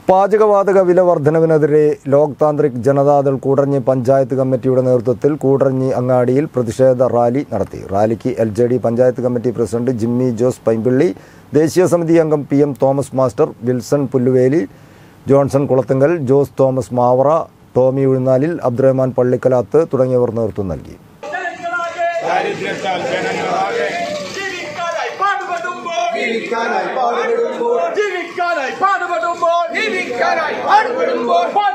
പാചകവാതക വില വർധനവിനെതിരെ ലോക് താന്ത്രിക് ജനതാദൾ കൂടറഞ്ഞി പഞ്ചായത്ത് കമ്മിറ്റിയുടെ നേതൃത്വത്തിൽ കൂടറഞ്ഞി അങ്ങാടിയിൽ പ്രതിഷേധ റാലി നടത്തി റാലിക്ക് L J D panchayat committee president Jimmy Jose Paimpilly ദേശീയ സമിതി അംഗം P M Thomas master Wilson Pulluveli Johnson Kulathunkal Jose Thomas Mavara Tomy Uzhunnalil Abdurahman Pallikkalath തുടങ്ങിയവർ നേതൃത്വം നൽകി ദാരിദ്ര്യത്താൽ ജനങ്ങളാകെ ജീവിക്കാനായി പാടുപെടുമ്പോൾ ജീവിക്കാനായി പാടുപെടുമ്പോൾ ജീവിക്കാനായി പാടുപെടുമ്പോൾ ജീവിക്കാനായി പാടുപെടുമ്പോൾ